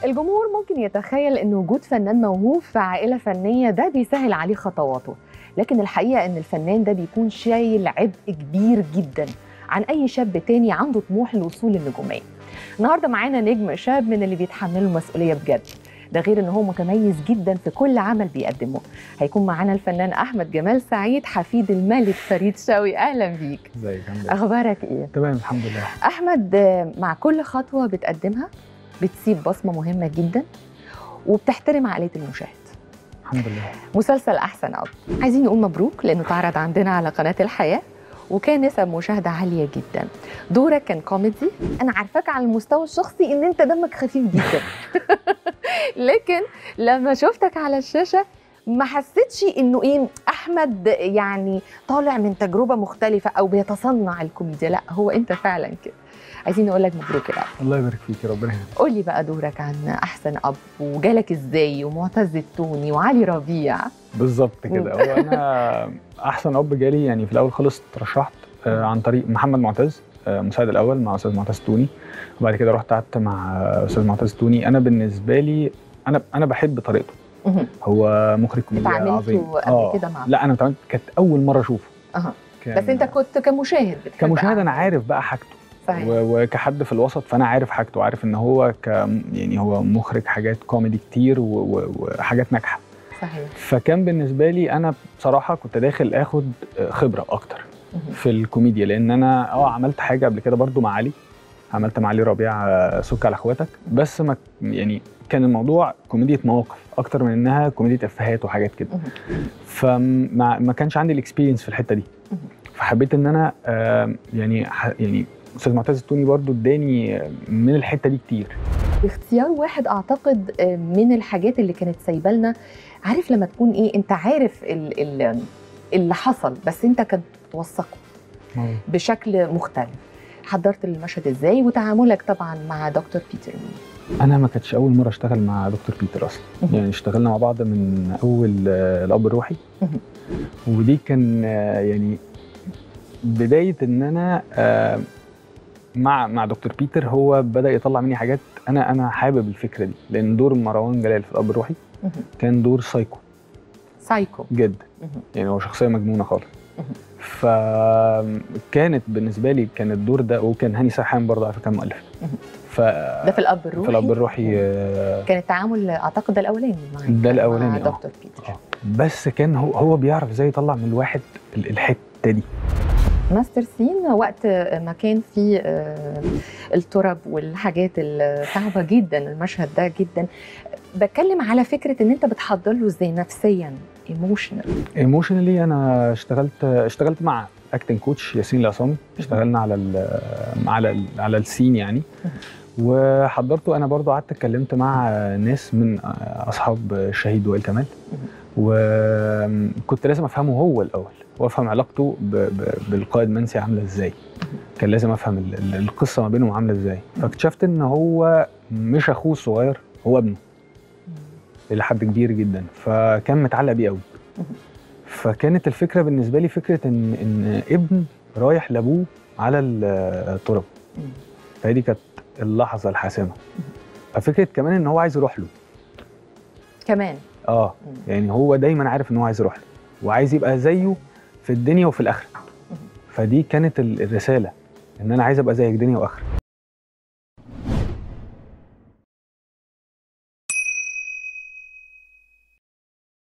الجمهور ممكن يتخيل ان وجود فنان موهوب في عائله فنيه ده بيسهل عليه خطواته لكن الحقيقه ان الفنان ده بيكون شايل عبء كبير جدا عن اي شاب تاني عنده طموح للوصول للنجوميه النهارده معانا نجم شاب من اللي بيتحملوا المسؤوليه بجد ده غير ان هو متميز جدا في كل عمل بيقدمه هيكون معانا الفنان احمد جمال سعيد حفيد الملك فريد شوقي اهلا بيك ازيك عامل ايه؟ اخبارك ايه تمام الحمد لله احمد آه، مع كل خطوه بتقدمها بتسيب بصمه مهمه جدا وبتحترم عقليه المشاهد الحمد لله مسلسل احسن اب عايزين نقول مبروك لانه اتعرض عندنا على قناه الحياه وكان نسب مشاهده عاليه جدا دورك كان كوميدي انا عارفاك على المستوى الشخصي ان انت دمك خفيف جدا لكن لما شفتك على الشاشه ما حسيتش انه ايه احمد يعني طالع من تجربه مختلفه او بيتصنع الكوميديا لا هو انت فعلا كده عايزين نقول لك مبروك يا الله يبارك فيك ربنا يهديك قول لي بقى دورك عن احسن اب وجالك ازاي ومعتز التوني وعلي ربيع بالظبط كده هو انا احسن اب جالي يعني في الاول خالص ترشحت آه، عن طريق محمد معتز آه، مساعد الاول مع استاذ معتز توني وبعد كده رحت قعدت مع آه، استاذ معتز توني انا بالنسبه لي انا انا بحب طريقته مهم. هو مخرج كوميديا عظيم اتعاملتوا قبل كده مع لا انا اتعاملت كانت اول مره اشوفه أها. كان- بس انت كنت كمشاهد بتحب كمشاهد انا أعمال. عارف بقى حاجته صحيح و- وكحد في الوسط فانا عارف حاجته عارف ان هو ك يعني هو مخرج حاجات كوميدي كتير و- و- وحاجات ناجحه صحيح فكان بالنسبه لي انا بصراحه كنت داخل اخد خبره اكتر مهم. في الكوميديا لان انا اه عملت حاجه قبل كده برضو مع علي عملت مع علي ربيع آه، سك على اخواتك بس ما يعني كان الموضوع كوميديا مواقف اكتر من انها كوميديا افيهات وحاجات كده مهم. فما ما كانش عندي الاكسبيرينس في الحته دي مهم. فحبيت ان انا آه، يعني ح- يعني استاذ معتز التوني برضو اداني من الحته دي كتير اختيار واحد اعتقد آه، من الحاجات اللي كانت سايبه لنا عارف لما تكون ايه انت عارف ال ال اللي حصل بس انت كنت توثقه بشكل مختلف حضرت المشهد ازاي وتعاملك طبعا مع دكتور بيتر مين انا ما كانتش اول مره اشتغل مع دكتور بيتر اصلا مهم. يعني اشتغلنا مع بعض من اول آه، الاب الروحي مهم. ودي كان آه، يعني بدايه ان انا آه، مع مع دكتور بيتر هو بدا يطلع مني حاجات انا انا حابب الفكره دي لان دور مروان جلال في الاب الروحي مهم. كان دور سايكو سايكو جدا مهم. يعني هو شخصيه مجنونه خالص مهم. فكانت بالنسبه لي كان الدور ده وكان هاني سرحان برضه على فكره كان مؤلف مهم. ف ده في الاب الروحي في الاب الروحي آه، كان التعامل اعتقد ده الاولاني معاك ده الأولاني، مع آه. دكتور بيتر آه. بس كان هو هو بيعرف ازاي يطلع من الواحد ال- الحته دي ماستر سين وقت ما كان في آه، الترب والحاجات الصعبه جدا المشهد ده جدا بتكلم على فكره ان انت بتحضر له ازاي نفسيا ايموشنال ايموشنالي انا اشتغلت اشتغلت مع اكتنج كوتش ياسين العصامي اشتغلنا على ال على ال على السين يعني وحضرته انا برضو قعدت اتكلمت مع ناس من اصحاب الشهيد وائل كمال وكنت لازم افهمه هو الاول وافهم علاقته ب- ب- بالقائد منسي عامله ازاي كان لازم افهم ال- ال- القصه ما بينهم عامله ازاي فاكتشفت ان هو مش اخوه الصغير هو ابنه الى حد كبير جدا فكان متعلق بيه قوي فكانت الفكره بالنسبه لي فكره ان ان ابن رايح لابوه على التراب فهي دي كانت اللحظه الحاسمه ففكره كمان ان هو عايز يروح له كمان اه يعني هو دايما عارف ان هو عايز يروح له وعايز يبقى زيه في الدنيا وفي الاخره فدي كانت ال- الرساله ان انا عايز ابقى زيك دنيا واخره